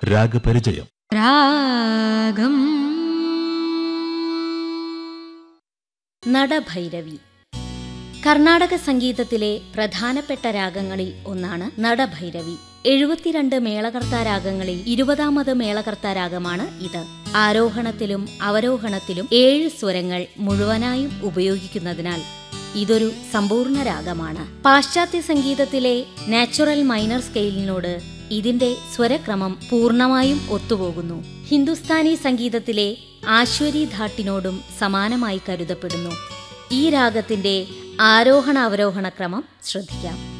രാഗപരിചയം രാഗം നടഭൈരവി കർണാടക സംഗീതത്തിലെ പ്രധാനപ്പെട്ട രാഗങ്ങളിൽ ഒന്നാണ് നടഭൈരവി എഴുപത്തിരണ്ട് മേളകർത്താ രാഗങ്ങളിൽ ഇരുപതാമത് മേളകർത്താ രാഗമാണ് ഇത് ആരോഹണത്തിലും അവരോഹണത്തിലും ഏഴ് സ്വരങ്ങൾ മുഴുവനായും ഉപയോഗിക്കുന്നതിനാൽ ഇതൊരു സമ്പൂർണ്ണ രാഗമാണ് പാശ്ചാത്യ സംഗീതത്തിലെ നാച്ചുറൽ മൈനർ സ്കെയിലിനോട് ഇതിന്റെ സ്വരക്രമം പൂർണ്ണമായും ഒത്തുപോകുന്നു ഹിന്ദുസ്ഥാനി സംഗീതത്തിലെ ആശ്വരി ധാട്ടിനോടും സമാനമായി കരുതപ്പെടുന്നു ഈ രാഗത്തിന്റെ ആരോഹണ അവരോഹണ ക്രമം ശ്രദ്ധിക്കാം